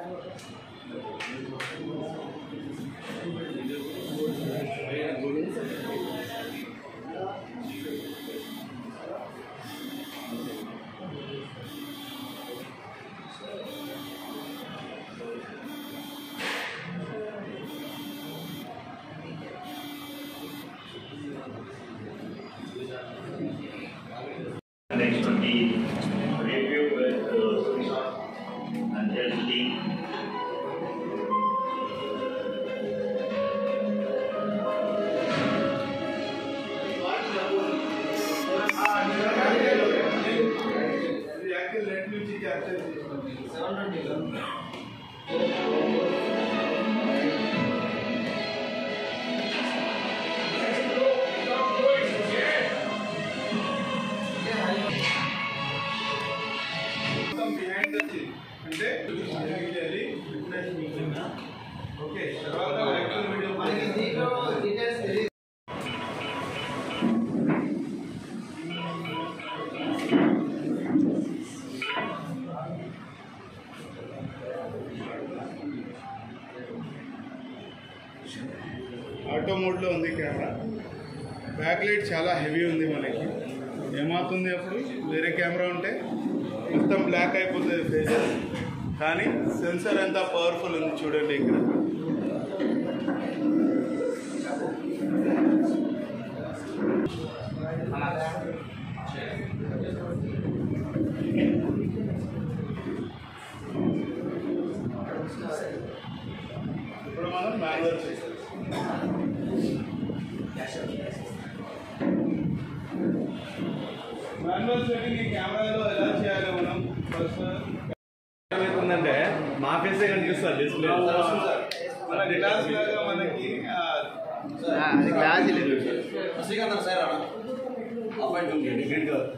Next will be review with uh, Srishant and his team. Behind the scene అంటే జరిగింది fitness meeting okay తర్వాత actual video auto మోడ్లో ఉంది camera back light చాలా heavy ఉంది మనకి ఏమవుతుంది అప్పుడు వేరే కెమెరా ఉంటే మొత్తం బ్లాక్ అయిపోతుంది ఫేస్ కానీ సెన్సర్ ఎంత పవర్ఫుల్ ఉంది చూడండి ఇక్కడ ఇప్పుడు మనం మాన్యువల్ చేసాం మాన్యువల్ సెట్టింగ్ ఈ కెమెరాలో ఎలా చేయాలి మనం ఫస్ట్ ఏమవుతుందంటే మా ఫేసే కనిపిస్తుంది డిస్ప్లే మన గ్లాస్ లాగా మనకి ఆ, అది గ్లాస్ లేదు Srikanth sir appointment green colour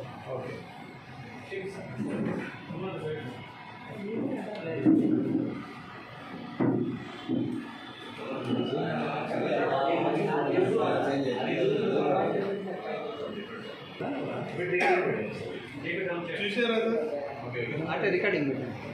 చూసారా సార్ అంటే రికార్డింగ్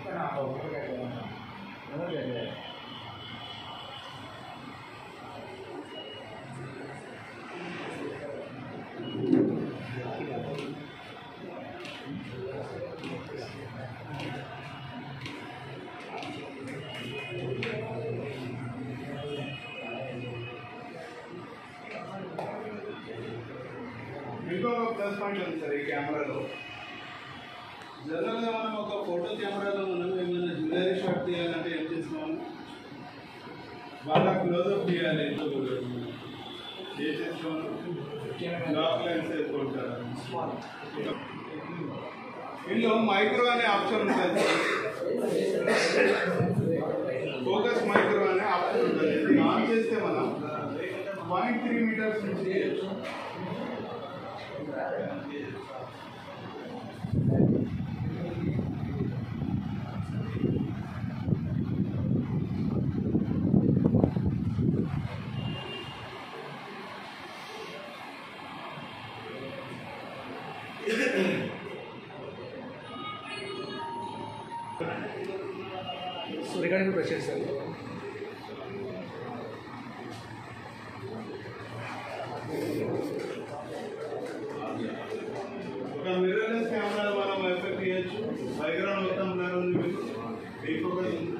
ఇంకొక ప్లస్ పాయింట్ ఉంది సార్ ఈ కెమెరాలో జనరల్గా మనం ఒక ఫోటో కెమెరాలో మనం ఏమైనా జ్యువెలరీ షాట్ తీయాలంటే ఏం చేస్తున్నాము బాగా క్లోజ్అప్ తీయాలి ఏం చేస్తున్నాము లాక్ లెన్స్ వేసుకుంటారు ఇందులో మైక్రో అనే ఆప్షన్ ఉంటుంది ఫోకస్ మైక్రో అనే ఆప్షన్ ఉంటుంది ఇది ఆన్ చేస్తే మనం పాయింట్ త్రీ మీటర్స్ నుంచి చేయొచ్చు సో రికార్డింగ్ ప్రెస్ చేస్తారు ఒక మిర్రర్లెస్ కెమెరా మనం ఎఫెక్ట్ చేయొచ్చు బ్యాక్గ్రౌండ్ మొత్తం బ్లర్ ఉంది మీకు డీఫోకస్ ఉంది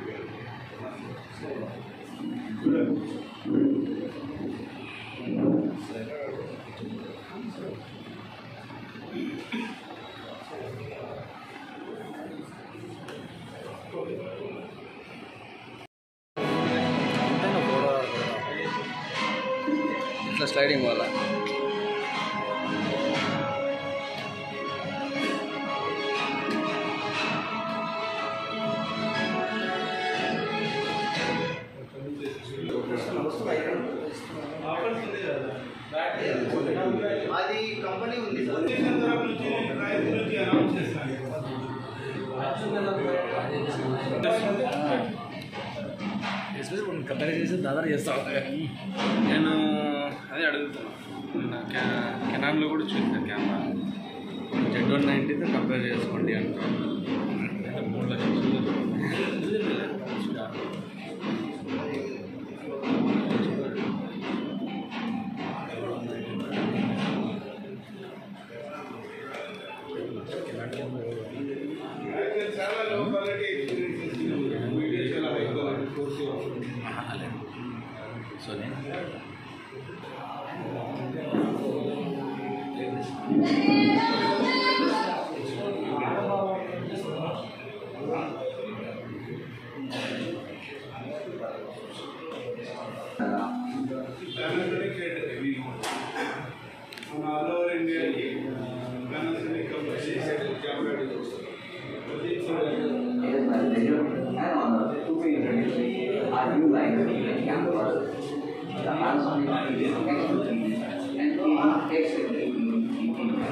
చూడండి ఇట్లా స్లైడింగ్ వల్ల ఆఫర్స్ ఉంది కదా అది కంపెనీ ఉంది సార్ స్టేషన్ తరపు నుంచి నేను ప్రైస్ నుంచి అనౌన్స్ చేస్తాను కంపేర్ చేసి దాదాపు చేస్తాను నేను అదే అడుగుతాను నా కె కెనాన్లో కూడా చూసాను కెమెరా జెడ్ వన్ నైంటీతో కంపేర్ చేసుకోండి అంటాను మూడు లక్షలు సోనీ Panasonic రేట్ heavy ఉంది. మన ఆల్ ఓవర్ ఇండియాకి Panasonic కంపెనీ camera and on the two way introducing our new line of event cameras. The Panasonic X2 and X2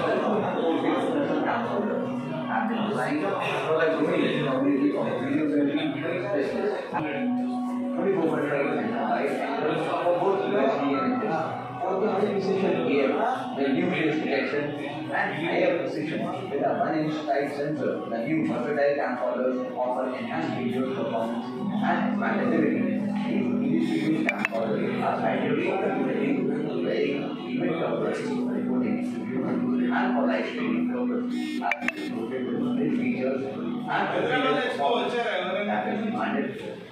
have been designed for the growing community of video specialists. 24 trays and light for both USB and HDMI. For the high precision gear, the new face detection and higher precision with a 1-inch tight sensor, the new versatile camcorders offer enhanced video performance and expandability. These easy-to-use camcorders are ideally accommodating very event coverage, recording, and for live streaming purposes. As noted with these features and Hyderabad expo వచ్చారా ఎవరైనా have been demanded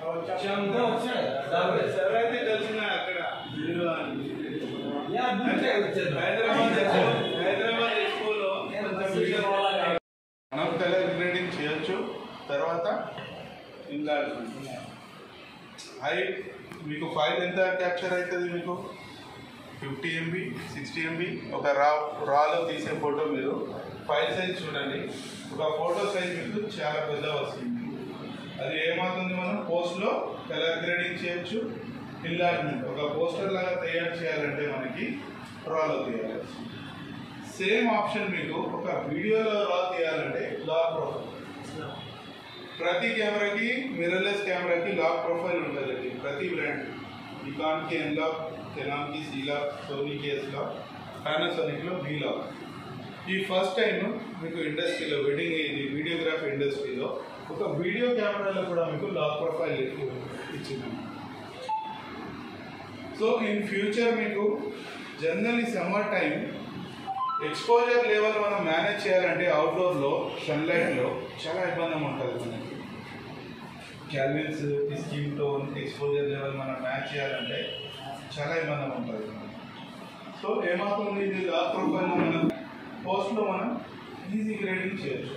ఎవరైతే తెలిసినా అక్కడ మీరు అని. Hyderabad expo Hyderabad ఎక్స్పోలో కొంచెం video మనం colour grading చేయొచ్చు తర్వాత ఇంకా హై మీకు ఫైల్ ఎంత క్యాప్చర్ అవుతుంది మీకు ఫిఫ్టీ ఎంబీ సిక్స్టీ ఎంబీ ఒక రా రాలో తీసే ఫోటో మీరు ఫైల్ సైజ్ చూడండి ఒక ఫోటో సైజ్ మీకు చాలా పెద్ద వస్తుంది అది ఏమవుతుంది మనం పోస్ట్లో కలర్ గ్రేడింగ్ చేయొచ్చు ఇన్లార్జ్మెంట్ ఒక పోస్టర్ లాగా తయారు చేయాలంటే మనకి రాలో తీయాలి సేమ్ ఆప్షన్ మీకు ఒక వీడియోలో రా తీయాలంటే లాక్ ప్రొఫైల్ ప్రతి కెమెరాకి మిర్రర్లెస్ కెమెరాకి లాక్ ప్రొఫైల్ ఉంటుందండి ప్రతి బ్రాండ్ నికాన్కి ఎన్ లాక్ కెనాన్కి సి లాక్ సోనీకి ఎస్ లాక్ పానాసోనిక్లో బీ లాక్ ఈ ఫస్ట్ టైం మీకు ఇండస్ట్రీలో వెడ్డింగ్ ఇది వీడియోగ్రఫీ ఇండస్ట్రీలో ఒక వీడియో కెమెరాలో కూడా మీకు లాక్ ప్రొఫైల్ ఇచ్చింది సో ఇన్ ఫ్యూచర్ మీకు generally summer time exposure level మనం మేనేజ్ చేయాలంటే అవుట్డోర్లో సన్లైట్లో చాలా ఇబ్బంది ఉంటుంది మనకి kelvins skin tone exposure level మనం మ్యాచ్ చేయాలంటే చాలా ఇబ్బంది ఉంటుంది సో ఏమవుతుంది ఇది లాక్ ప్రొఫైల్లో మనం పోస్ట్లో మనం ఈజీ గ్రేడింగ్ చేయొచ్చు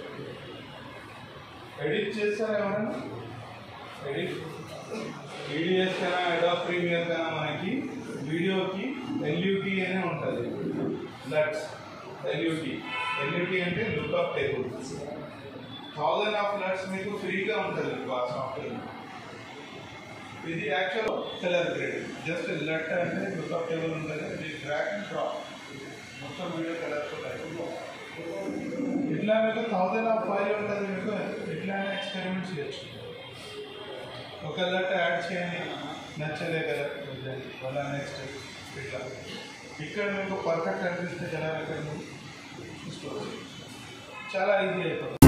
ఎడిట్ చేస్తారా ఎవరైనా ఎడిట్ ఈడిఎస్ కన్నా అడాప్ ప్రీమియర్ కన్నా మనకి వీడియోకి ఎల్యూటీ అనే ఉంటుంది లట్స్ ఎల్యూటీ ఎల్యూటీ అంటే lookup table thousand of luts మీకు ఫ్రీగా ఉంటుంది మీకు ఆ సాఫ్ట్వేర్ ఇది actual colour grade just lut అంటే లుక్అప్ టేబుల్ ఉంటుంది ఇది డ్రాక్ అండ్ డ్రాప్ మొత్తం వీడియో కలర్స్ ఇట్లా మీకు థౌజండ్ ఆఫ్ ఫైల్ ఉంటుంది మీకు ఇట్లానే ఎక్స్పెరిమెంట్ చేయొచ్చు ఒక లట్ యాడ్ చేయండి నచ్చలే కదా వదిలేయండి. మళ్ళా నెక్స్ట్ ఇట్లా ఇక్కడ మీకు పర్ఫెక్ట్ అనిపిస్తే కలర్ ఎక్కడ చూసుకోవచ్చు చాలా ఈజీ అయిపోతుంది